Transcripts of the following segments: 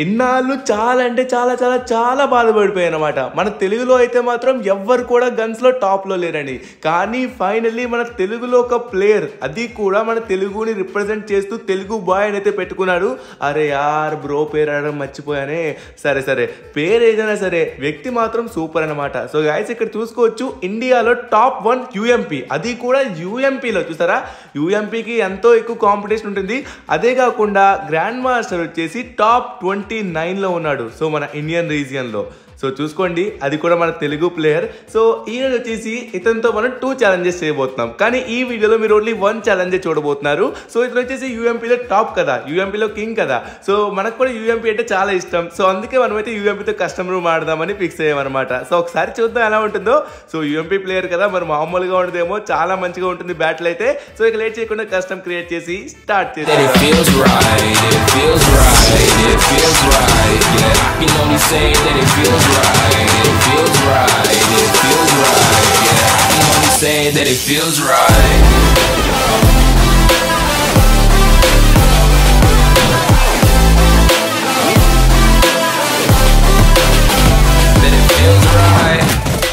ఇన్నాళ్ళు చాలా అంటే చాలా చాలా చాలా బాధపడిపోయాయి అనమాట మన తెలుగులో అయితే మాత్రం ఎవ్వరు కూడా గన్స్లో టాప్లో లేరండి కానీ ఫైనల్లీ మన తెలుగులో ఒక ప్లేయర్ అది కూడా మన తెలుగుని రిప్రజెంట్ చేస్తూ తెలుగు బాయ్ అని అయితే పెట్టుకున్నాడు అరే యార్ బ్రో పేరు అడగడం మర్చిపోయానే సరే సరే పేరు ఏదైనా సరే వ్యక్తి మాత్రం సూపర్ అనమాట సో గాయస్ ఇక్కడ చూసుకోవచ్చు ఇండియాలో టాప్ వన్ యూఎంపీ అది కూడా యూఎంపీలో చూసారా యూఎంపీకి ఎంతో ఎక్కువ కాంపిటీషన్ ఉంటుంది అదే కాకుండా గ్రాండ్ మాస్టర్ వచ్చేసి టాప్ ట్వంటీ నైన్లో ఉన్నాడు సో మన ఇండియన్ రీజియన్లో సో చూసుకోండి అది కూడా మన తెలుగు ప్లేయర్ సో ఈరోజు వచ్చేసి ఇతనితో మనం టూ ఛాలెంజెస్ చేయబోతున్నాం కానీ ఈ వీడియోలో మీరు ఓన్లీ వన్ ఛాలెంజ్ చూడబోతున్నారు సో ఇతను వచ్చేసి యూఎంపీలో టాప్ కదా యూఎంపీలో కింగ్ కదా సో మనకు కూడా యూఎంపీ అంటే చాలా ఇష్టం సో అందుకే మనమైతే యూఎంపీతో కస్టమర్ ఆడదామని ఫిక్స్ అయ్యామన్నమాట సో ఒకసారి చూద్దాం ఎలా ఉంటుందో సో యూఎంపీ ప్లేయర్ కదా మరి మామూలుగా ఉండదేమో చాలా మంచిగా ఉంటుంది బ్యాటిల్ అయితే సో ఇక లేట్ చేయకుండా కస్టమ్ క్రియేట్ చేసి స్టార్ట్ that చేసి it feels right, it feels right, it feels right. Yeah, I can only say that it feels right, it feels right, it feels right. Yeah, I can only say that it feels right. That it feels right.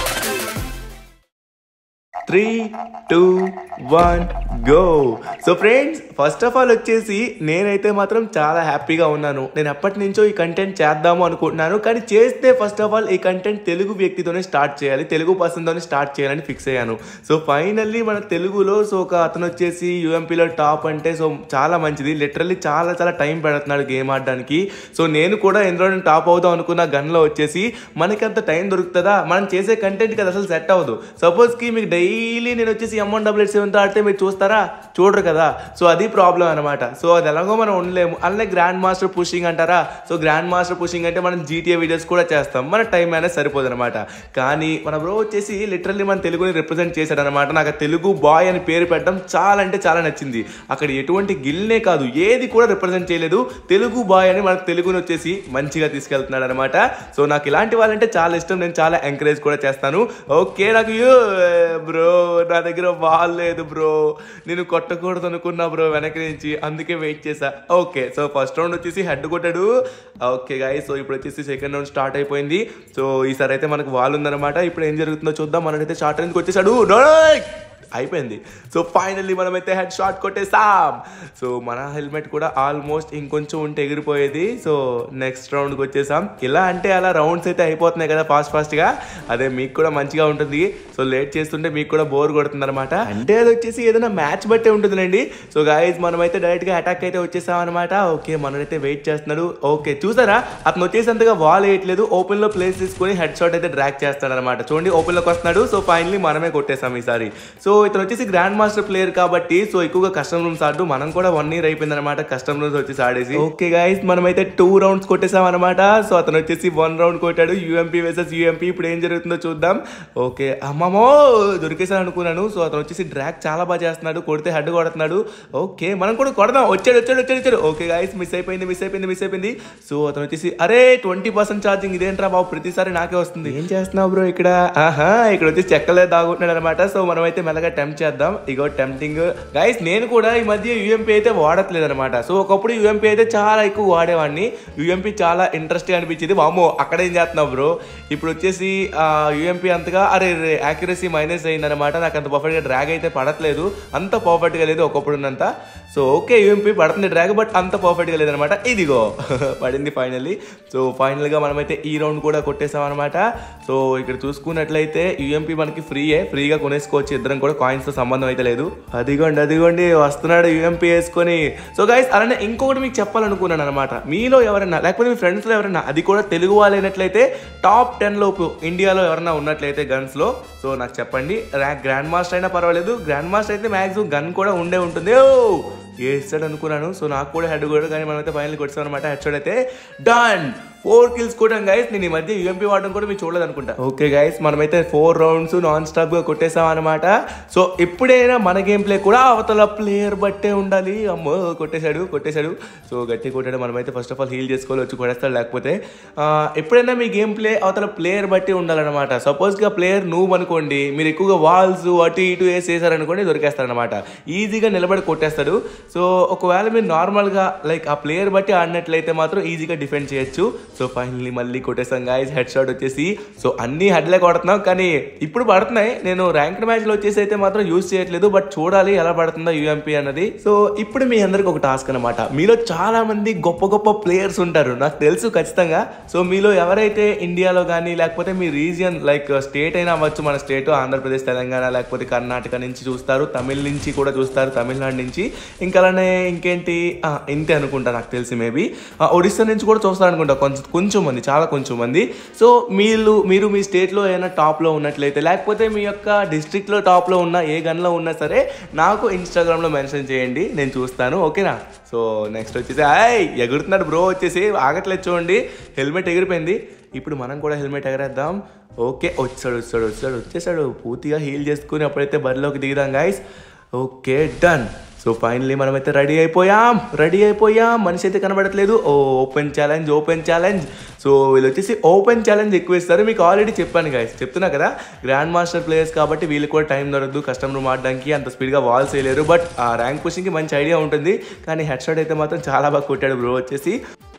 Three two one go so friends first of all వచ్చేసి నేనైతే మాత్రం చాలా హ్యాపీగా ఉన్నాను నేను ఎప్పటి నుంచో ఈ కంటెంట్ చేద్దాము అనుకుంటున్నాను కానీ చేస్తే ఫస్ట్ ఆఫ్ ఆల్ ఈ కంటెంట్ తెలుగు వ్యక్తితోనే స్టార్ట్ చేయాలి తెలుగు పర్సన్తోనే స్టార్ట్ చేయాలని ఫిక్స్ అయ్యాను సో ఫైనల్లీ మన తెలుగులో సో ఒక అతను వచ్చేసి యూఎంపీలో టాప్ అంటే సో చాలా మంచిది లిటరల్లీ చాలా చాలా టైం పెడుతున్నాడు గేమ్ ఆడడానికి సో నేను కూడా ఎందులో నేను టాప్ అవుదాం అనుకున్న గన్లో వచ్చేసి మనకి అంత టైం దొరుకుతుందా మనం చేసే కంటెంట్ కదా అసలు సెట్ అవ్వదు సపోజ్కి మీకు డైలీ నేను వచ్చేసి ఎంవన్ డబుల్ ఎయిట్ సెవెన్తో ఆడితే మీరు చూస్తారా చూడరు కదా సో అది ప్రాబ్లం అనమాట సో అది ఎలాగో మనం ఉండలేము అలాగే గ్రాండ్ మాస్టర్ పుషింగ్ అంటారా సో గ్రాండ్ మాస్టర్ పుషింగ్ అంటే మనం జీటీఏ వీడియోస్ కూడా చేస్తాం మన టైం అనేది సరిపోదు అనమాట కానీ మన బ్రో వచ్చేసి లిటరల్లీ మన తెలుగుని రిప్రజెంట్ చేశాడు అనమాట నాకు ఆ తెలుగు బాయ్ అని పేరు పెట్టడం చాలా అంటే చాలా నచ్చింది అక్కడ ఎటువంటి గిల్నే కాదు ఏది కూడా రిప్రజెంట్ చేయలేదు తెలుగు బాయ్ అని మనకు తెలుగుని వచ్చేసి మంచిగా తీసుకెళ్తున్నాడు అనమాట సో నాకు ఇలాంటి వాళ్ళంటే చాలా ఇష్టం నేను చాలా ఎంకరేజ్ కూడా చేస్తాను ఓకే నాకు బ్రో నా దగ్గర బాల్ లేదు బ్రో నేను కొట్టకూడదు అనుకున్నా బ్రో వెనక నుంచి అందుకే వెయిట్ చేసా ఓకే సో ఫస్ట్ రౌండ్ వచ్చేసి హెడ్ కొట్టాడు ఓకే గాయ సో ఇప్పుడు వచ్చేసి సెకండ్ రౌండ్ స్టార్ట్ అయిపోయింది సో ఈసారి అయితే మనకు వాల్ ఉందన్నమాట ఇప్పుడు ఏం జరుగుతుందో చూద్దాం మనకైతే షార్ట్ రేంజ్కి వచ్చేసాడు నో అయిపోయింది సో ఫైనల్లీ మనమైతే హెడ్ షాట్ కొట్టేసాం సో మన హెల్మెట్ కూడా ఆల్మోస్ట్ ఇంకొంచెం ఉంటే ఎగిరిపోయేది సో నెక్స్ట్ రౌండ్కి వచ్చేసాం ఇలా అంటే అలా రౌండ్స్ అయితే అయిపోతున్నాయి కదా ఫాస్ట్ ఫాస్ట్గా అదే మీకు కూడా మంచిగా ఉంటుంది సో లేట్ చేస్తుంటే మీకు కూడా బోర్ కొడుతుంది అనమాట అంటే అది వచ్చేసి ఏదైనా మ్యాచ్ బట్టే ఉంటుందండి సో గాయస్ మనమైతే డైరెక్ట్గా అటాక్ అయితే వచ్చేసాం అనమాట ఓకే మనమైతే వెయిట్ చేస్తున్నాడు ఓకే చూసారా అతను వచ్చేసేంతగా వాల్ వేయట్లేదు ఓపెన్లో ప్లేస్ తీసుకొని హెడ్ షాట్ అయితే డ్రాక్ చేస్తాడు అనమాట చూడండి ఓపెన్లోకి వస్తున్నాడు సో ఫైనల్లీ మనమే కొట్టేసాం ఈసారి సో ఇతను వచ్చేసి గ్రాండ్ మాస్టర్ ప్లేయర్ కాబట్టి సో ఎక్కువగా కస్టమ్ రూమ్స్ ఆడు మనం కూడా వన్ ఇయర్ అయిపోయింది అనమాట కస్టమ్ రూమ్స్ వచ్చేసి ఆడేసి ఓకే గైస్ మనమైతే టూ రౌండ్స్ కొట్టేసాం అనమాట సో అతను వచ్చేసి వన్ రౌండ్ కొట్టాడు యూఎంపీ వర్సెస్ యూఎంపీ ఇప్పుడు ఏం జరుగుతుందో చూద్దాం ఓకే అమ్మమ్మో దొరికేసాను అనుకున్నాను సో అతను వచ్చేసి డ్రాక్ చాలా బాగా చేస్తున్నాడు కొడితే హెడ్ కొడుతున్నాడు ఓకే మనం కూడా కొడదాం వచ్చాడు వచ్చాడు వచ్చాడు వచ్చాడు ఓకే గాయస్ మిస్ అయిపోయింది మిస్ అయిపోయింది మిస్ అయిపోయింది సో అతను వచ్చేసి అరే ట్వంటీ పర్సెంట్ ఛార్జింగ్ ఇదేంట్రా బాబు ప్రతిసారి నాకే వస్తుంది ఏం చేస్తున్నావు బ్రో ఇక్కడ ఆహా ఇక్కడ వచ్చి చెక్కలే దాగుంటున్నాడు అనమాట సో మనమైతే మెల్లగా టెంప్ట్ చేద్దాం ఇగో టెంప్టింగ్ గైస్ నేను కూడా ఈ మధ్య యూఎంపీ అయితే వాడట్లేదు అనమాట సో ఒకప్పుడు యూఎంపీ అయితే చాలా ఎక్కువ వాడేవాడిని యూఎంపీ చాలా ఇంట్రెస్ట్గా అనిపించేది వామో అక్కడ ఏం చేస్తున్నావు బ్రో ఇప్పుడు వచ్చేసి యూఎంపీ అంతగా అరే యాక్యురసీ మైనస్ అయిందనమాట నాకు అంత పర్ఫెక్ట్గా డ్రాగ్ అయితే పడట్లేదు అంత పర్ఫెక్ట్గా లేదు ఒకప్పుడు ఉన్నంత సో ఓకే యూఎంపీ పడుతుంది డ్రాగ్ బట్ అంత పర్ఫెక్ట్గా లేదనమాట ఇదిగో పడింది ఫైనల్లీ సో ఫైనల్గా మనమైతే ఈ రౌండ్ కూడా కొట్టేసాం అనమాట సో ఇక్కడ చూసుకున్నట్లయితే యూఎంపీ మనకి ఫ్రీయే ఫ్రీగా కొనేసుకోవచ్చు ఇద్దరం కూడా కాయిన్స్తో సంబంధం అయితే లేదు అదిగోండి అదిగోండి వస్తున్నాడు యూఎంపీ వేసుకొని సో గైస్ అలానే ఇంకొకటి మీకు చెప్పాలనుకున్నాను అనమాట మీలో ఎవరైనా లేకపోతే మీ ఫ్రెండ్స్లో ఎవరైనా అది కూడా తెలుగు వాళ్ళైనట్లయితే టాప్ టెన్ లోపు ఇండియాలో ఎవరైనా ఉన్నట్లయితే గన్స్లో సో నాకు చెప్పండి ర్యాక్ గ్రాండ్ మాస్టర్ అయినా పర్వాలేదు గ్రాండ్ మాస్టర్ అయితే మ్యాక్సిమం గన్ కూడా ఉండే ఉంటుంది ఓ వేస్తాడు అనుకున్నాను సో నాకు కూడా హెడ్ కూడా కానీ మనమైతే ఫైనల్ కొట్టాం అనమాట హెడ్ షాట్ అయితే డన్ ఫోర్ కిల్స్ కొట్టాం గైస్ నేను ఈ మధ్య యూఎంపీ వాడడం కూడా మీరు చూడలేదు అనుకుంటా ఓకే గైస్ మనమైతే ఫోర్ రౌండ్స్ నాన్ స్టాప్ గా కొట్టేసాం అనమాట సో ఎప్పుడైనా మన గేమ్ ప్లే కూడా అవతల ప్లేయర్ బట్టే ఉండాలి అమ్మో కొట్టేశాడు కొట్టేశాడు సో గట్టి కొట్టాడు మనమైతే ఫస్ట్ ఆఫ్ ఆల్ హీల్ చేసుకోవాలి వచ్చి కొడేస్తాడు లేకపోతే ఆ, ఎప్పుడైనా మీ గేమ్ ప్లే అవతల ప్లేయర్ బట్టి ఉండాలన్నమాట సపోజ్గా ప్లేయర్ నువ్వు అనుకోండి మీరు ఎక్కువగా వాల్స్ అటు ఇటు వేసి వేసారనుకోండి దొరికేస్తారనమాట ఈజీగా నిలబడి కొట్టేస్తాడు సో ఒకవేళ మీరు నార్మల్గా లైక్ ఆ ప్లేయర్ బట్టి ఆడినట్లయితే మాత్రం ఈజీగా డిఫెండ్ చేయొచ్చు సో ఫైనల్లీ మళ్ళీ కొట్టేసాం గాయస్ హెడ్ షాట్ వచ్చేసి సో అన్ని హెడ్లే కొడుతున్నాం కానీ ఇప్పుడు పడుతున్నాయి నేను ర్యాంక్డ్ మ్యాచ్లో వచ్చేసి అయితే మాత్రం యూజ్ చేయట్లేదు బట్ చూడాలి ఎలా పడుతుందో యూఎంపీ అన్నది సో ఇప్పుడు మీ అందరికి ఒక టాస్క్ అనమాట మీలో చాలా మంది గొప్ప గొప్ప ప్లేయర్స్ ఉంటారు నాకు తెలుసు ఖచ్చితంగా సో మీలో ఎవరైతే ఇండియాలో కానీ లేకపోతే మీ రీజియన్ లైక్ స్టేట్ అయినా అవ్వచ్చు మన స్టేట్ ఆంధ్రప్రదేశ్ తెలంగాణ లేకపోతే కర్ణాటక నుంచి చూస్తారు తమిళ్ నుంచి కూడా చూస్తారు తమిళనాడు నుంచి ఇంకా అలానే ఇంకేంటి ఆ, ఇంతే అనుకుంటా నాకు తెలిసి మేబీ ఒడిస్సా నుంచి కూడా చూస్తారు అనుకుంటా కొంచెం కొంచెం మంది చాలా కొంచెం మంది సో మీరు మీరు మీ స్టేట్లో ఏమైనా టాప్లో ఉన్నట్లయితే లేకపోతే మీ యొక్క డిస్ట్రిక్ట్లో టాప్లో ఉన్న ఏ గన్లో ఉన్నా సరే నాకు ఇన్స్టాగ్రామ్లో మెన్షన్ చేయండి నేను చూస్తాను ఓకేనా సో నెక్స్ట్ వచ్చేసి ఆయ్ ఎగురుతున్నాడు బ్రో వచ్చేసి ఆగట్లేదు చూడండి హెల్మెట్ ఎగిరిపోయింది ఇప్పుడు మనం కూడా హెల్మెట్ ఎగరేద్దాం ఓకే వచ్చాడు వచ్చాడు వచ్చాడు వచ్చేసాడు పూర్తిగా హీల్ చేసుకుని అప్పుడైతే బరిలోకి దిగుదాం guys okay done so finally మనమైతే రెడీ అయిపోయాం రెడీ అయిపోయాం మనిషి అయితే కనబడట్లేదు ఓ open challenge open challenge so వీళ్ళు వచ్చేసి ఓపెన్ ఛాలెంజ్ ఎక్కువ ఇస్తారు మీకు ఆల్రెడీ చెప్పాను గాయస్ చెప్తున్నా కదా గ్రాండ్ మాస్టర్ ప్లేయర్స్ కాబట్టి వీళ్ళు కూడా టైం దొరకదు కస్టమర్ మారడానికి అంత స్పీడ్గా వాల్స్ వేయలేరు బట్ ఆ ర్యాంక్ పుషింగ్కి మంచి ఐడియా ఉంటుంది కానీ హెడ్ షాట్ అయితే మాత్రం చాలా బాగా కొట్టాడు బ్రో వచ్చేసి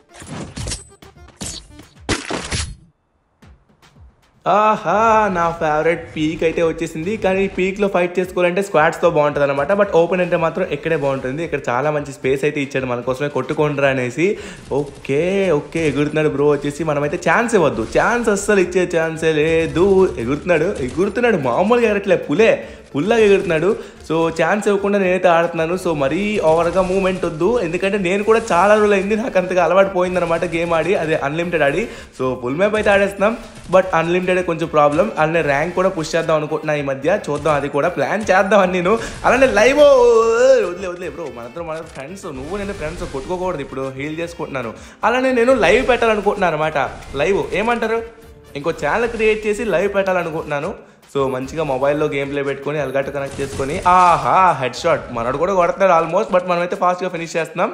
ఆహా నా ఫేవరెట్ పీక్ అయితే వచ్చేసింది కానీ పీక్లో ఫైట్ చేసుకోవాలంటే స్క్వాడ్స్తో బాగుంటుంది అనమాట బట్ ఓపెన్ అంటే మాత్రం ఇక్కడే బాగుంటుంది ఇక్కడ చాలా మంచి స్పేస్ అయితే ఇచ్చాడు మన కోసమే కొట్టుకుంటారా అనేసి ఓకే ఓకే ఎగురుతున్నాడు బ్రో వచ్చేసి మనమైతే ఛాన్స్ ఇవ్వద్దు ఛాన్స్ అస్సలు ఇచ్చే ఛాన్సే లేదు ఎగురుతున్నాడు ఎగురుతున్నాడు మామూలుగా ఎగరట్లే పులే పుల్లాగా ఎగురుతున్నాడు సో ఛాన్స్ ఇవ్వకుండా నేనైతే ఆడుతున్నాను సో మరీ ఓవర్గా మూమెంట్ వద్దు ఎందుకంటే నేను కూడా చాలా రోజులు అయింది నాకు అంతగా అలవాటు పోయిందనమాట గేమ్ ఆడి అదే అన్లిమిటెడ్ ఆడి సో ఫుల్ మ్యాప్ అయితే ఆడేస్తున్నాం బట్ అన్లిమిటెడ్ కొంచెం ప్రాబ్లం అలానే ర్యాంక్ కూడా పుష్ చేద్దాం అనుకుంటున్నా ఈ మధ్య చూద్దాం అది కూడా ప్లాన్ చేద్దాం అని నేను అలానే లైవ్ వదిలే వదిలే బ్రో మనతో మన ఫ్రెండ్స్ నువ్వు నేను ఫ్రెండ్స్ కొట్టుకోకూడదు ఇప్పుడు హీల్ చేసుకుంటున్నాను అలానే నేను లైవ్ పెట్టాలనుకుంటున్నాను అనమాట లైవ్ ఏమంటారు ఇంకో ఛానల్ క్రియేట్ చేసి లైవ్ పెట్టాలనుకుంటున్నాను సో మంచిగా మొబైల్లో గేమ్ ప్లే పెట్టుకొని అలగట్టు కనెక్ట్ చేసుకొని ఆహా హెడ్ షాట్ మనడు కూడా కొడుతున్నాడు ఆల్మోస్ట్ బట్ మనమైతే ఫాస్ట్గా ఫినిష్ చేస్తున్నాం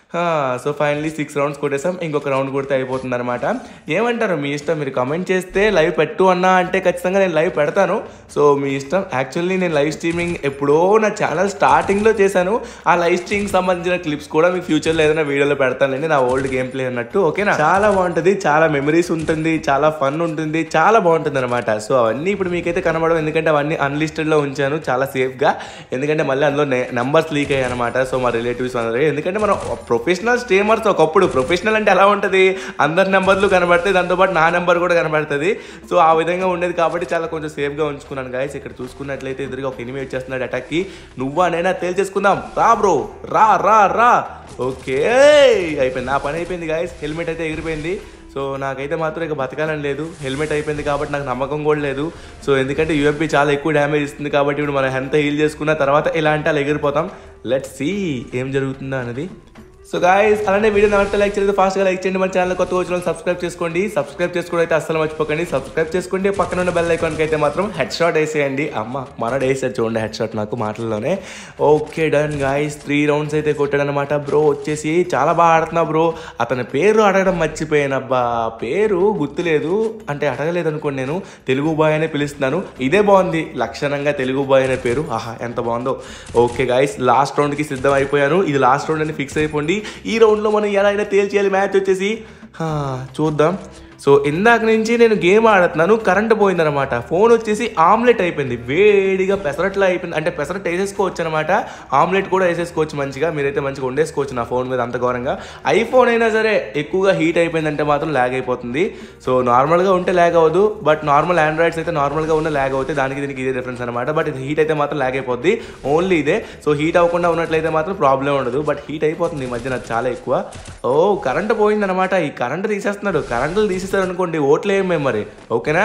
సో ఫైనలీ సిక్స్ రౌండ్స్ కొట్టేసాం ఇంకొక రౌండ్ కొడితే అయిపోతుంది అనమాట ఏమంటారు మీ ఇష్టం మీరు కమెంట్ చేస్తే లైవ్ పెట్టు అన్నా అంటే ఖచ్చితంగా నేను లైవ్ పెడతాను సో మీ ఇష్టం యాక్చువల్లీ నేను లైవ్ స్ట్రీమింగ్ ఎప్పుడో నా ఛానల్ స్టార్టింగ్లో చేశాను ఆ లైవ్ స్ట్రీమింగ్ సంబంధించిన క్లిప్స్ కూడా మీకు ఫ్యూచర్లో ఏదైనా వీడియోలో పెడతానండి నా ఓల్డ్ గేమ్ ప్లే అన్నట్టు ఓకేనా చాలా బాగుంటుంది చాలా మెమరీస్ ఉంటుంది చాలా ఫన్ ఉంటుంది చాలా బాగుంటుంది అనమాట సో అవన్నీ ఇప్పుడు మీకైతే కనబడవు ఎందుకంటే అవన్నీ అన్లిస్టెడ్లో ఉంచాను చాలా సేఫ్గా ఎందుకంటే మళ్ళీ అందులో నెంబర్స్ లీక్ అయ్యాయి అనమాట సో మా రిలేటివ్స్ అందరూ ఎందుకంటే మనం ప్రొఫెషనల్ స్ట్రీమర్స్ ఒకప్పుడు ప్రొఫెషనల్ అంటే ఎలా ఉంటుంది అందరి నెంబర్లు కనబడతాయి దాంతోపాటు నా నెంబర్ కూడా కనబడుతుంది సో ఆ విధంగా ఉండేది కాబట్టి చాలా కొంచెం సేఫ్గా ఉంచుకున్నాను గాయస్ ఇక్కడ చూసుకున్నట్లయితే ఎదురుగా ఒక ఎనిమి వచ్చేస్తున్నాడు అటాక్కి నువ్వా నేనా తేల్చేసుకుందాం రా బ్రో రా రా రా ఓకే అయిపోయింది నా పని అయిపోయింది గాయస్ హెల్మెట్ అయితే ఎగిరిపోయింది సో నాకైతే మాత్రం ఇక బతకాలని లేదు హెల్మెట్ అయిపోయింది కాబట్టి నాకు నమ్మకం కూడా లేదు సో ఎందుకంటే యూఎంపీ చాలా ఎక్కువ డ్యామేజ్ ఇస్తుంది కాబట్టి ఇప్పుడు మనం ఎంత హీల్ చేసుకున్న తర్వాత ఇలా అంటే అలా ఎగిరిపోతాం లెట్ సి ఏం జరుగుతుందో అనేది సో గాయస్ అలానే వీడియో ఎవరైతే లైక్ చేయలేదు ఫాస్ట్గా లైక్ చేయండి మన ఛానల్ కొత్త వచ్చిన సబ్స్క్రైబ్ చేసుకోండి సబ్స్క్రైబ్ చేసుకోవడం అయితే అస్సలు మర్చిపోకండి సబ్స్క్రైబ్ చేసుకోండి పక్కన ఉన్న బెల్ ఐకాన్కి అయితే మాత్రం హెడ్ షాట్ వేసేయండి అమ్మ మనడు వేసాడు చూడండి హెడ్ షాట్ నాకు మాటల్లోనే okay done guys three rounds అయితే కొట్టాడు అనమాట బ్రో వచ్చేసి చాలా బాగా ఆడుతున్నా బ్రో అతని పేరు అడగడం మర్చిపోయానబ్బా పేరు గుర్తులేదు అంటే అడగలేదు అనుకోండి నేను తెలుగు బాయ్ అనే పిలుస్తున్నాను ఇదే బాగుంది లక్షణంగా తెలుగు బాయ్ అనే పేరు ఆహా ఎంత బాగుందో ఓకే గాయస్ లాస్ట్ రౌండ్కి సిద్ధం అయిపోయాను ఇది లాస్ట్ రౌండ్ అని ఫిక్స్ అయిపోండి ఈ రౌండ్లో మనం ఎలా అయినా తేల్చేయాలి మ్యాచ్ వచ్చేసి హా, చూద్దాం సో ఇందాక నుంచి నేను గేమ్ ఆడుతున్నాను కరెంట్ పోయిందనమాట ఫోన్ వచ్చేసి ఆమ్లెట్ అయిపోయింది వేడిగా పెసరట్లా అయిపోయింది అంటే పెసరట్ వేసేసుకోవచ్చు అనమాట ఆమ్లెట్ కూడా వేసేసుకోవచ్చు మంచిగా మీరైతే మంచిగా వండేసుకోవచ్చు నా ఫోన్ మీద అంత ఘోరంగా ఐఫోన్ అయినా సరే ఎక్కువగా హీట్ అయిపోయిందంటే మాత్రం ల్యాగ్ అయిపోతుంది సో నార్మల్గా ఉంటే ల్యాగ్ అవ్వదు బట్ నార్మల్ ఆండ్రాయిడ్స్ అయితే నార్మల్గా ఉన్న ల్యాగ్ అవుతాయి దానికి దీనికి ఇదే డిఫరెన్స్ అనమాట బట్ ఇది హీట్ అయితే మాత్రం ల్యాగ్ అయిపోద్ది ఓన్లీ ఇదే సో హీట్ అవ్వకుండా ఉన్నట్లయితే మాత్రం ప్రాబ్లం ఉండదు బట్ హీట్ అయిపోతుంది ఈ మధ్య నాకు చాలా ఎక్కువ ఓ కరెంట్ పోయిందనమాట ఈ కరెంట్ తీసేస్తున్నాడు కరెంట్లు తీసేస్తారు అనుకోండి ఓట్లు ఏం మేము మరి ఓకేనా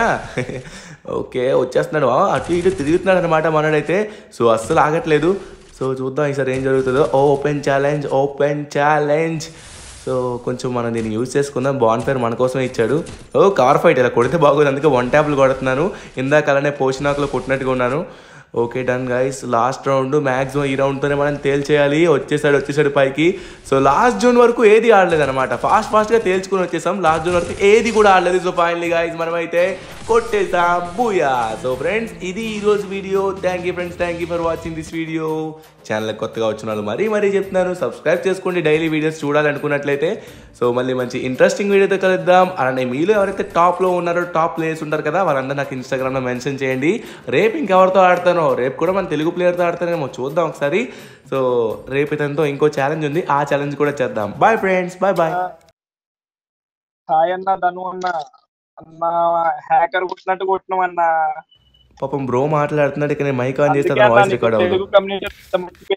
ఓకే వచ్చేస్తున్నాడు ఆ, అటు ఇటు తిరుగుతున్నాడు అనమాట మనడైతే సో అస్సలు ఆగట్లేదు సో చూద్దాం ఈసారి ఏం జరుగుతుందో open challenge open challenge so కొంచెం మనం దీన్ని యూజ్ చేసుకుందాం బాన్ ఫైర్ మన కోసమే ఇచ్చాడు ఓ కవర్ ఫైట్ ఇలా కొడితే బాగోదు అందుకే వన్ ట్యాప్లు కొడుతున్నాను ఇందాక అలానే పోషినాకులో కొట్టినట్టుగా ఉన్నాను okay done guys last round maximum ఈ రౌండ్తోనే మనం తేల్చేయాలి వచ్చేసాడు వచ్చేసాడు పైకి సో లాస్ట్ జూన్ వరకు ఏది ఆడలేదు అనమాట ఫాస్ట్ ఫాస్ట్గా తేల్చుకుని వచ్చేసాం లాస్ట్ జూన్ వరకు ఏది కూడా ఆడలేదు సో ఫైనలీ గైస్ మనమైతే కొట్టేసా బూయా సో ఫ్రెండ్స్ ఇది ఈ రోజు video thank you friends thank you for watching this video channel కొత్తగా వచ్చిన వాళ్ళు మరీ మరీ చెప్తున్నాను సబ్స్క్రైబ్ చేసుకోండి డైలీ వీడియోస్ చూడాలనుకున్నట్లయితే సో మళ్ళీ మంచి ఇంట్రెస్టింగ్ వీడియోతో కలుద్దాం అలానే మీలో ఎవరైతే టాప్లో ఉన్నారో టాప్ ప్లేయర్స్ ఉంటారు కదా వాళ్ళందరూ నాకు ఇన్స్టాగ్రామ్లో మెన్షన్ చేయండి రేపు ఇంకెవరితో ఆడతానో రేపు కూడా మన తెలుగు ప్లేయర్తో ఆడతానేమో చూద్దాం ఒకసారి సో రేపు ఇతనితో ఇంకో ఛాలెంజ్ ఉంది ఆ ఛాలెంజ్ కూడా చేద్దాం bye friends bye bye hi అన్న ధను అన్న అన్న హ్యాకర్ కొట్టినట్టు కొట్టినాం అన్న పాపం బ్రో మాట్లాడుతున్నాడు ఇక్కడ మైక్ ఆన్ చేస్తే అందుకే అన్న వాయిస్ నీకు రికార్డ్ అవ్వదు తెలుగు కమ్యూనిటీ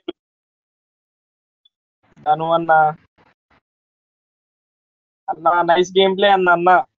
ధను అన్న అన్న నైస్ గేమ్ ప్లే అన్న అన్న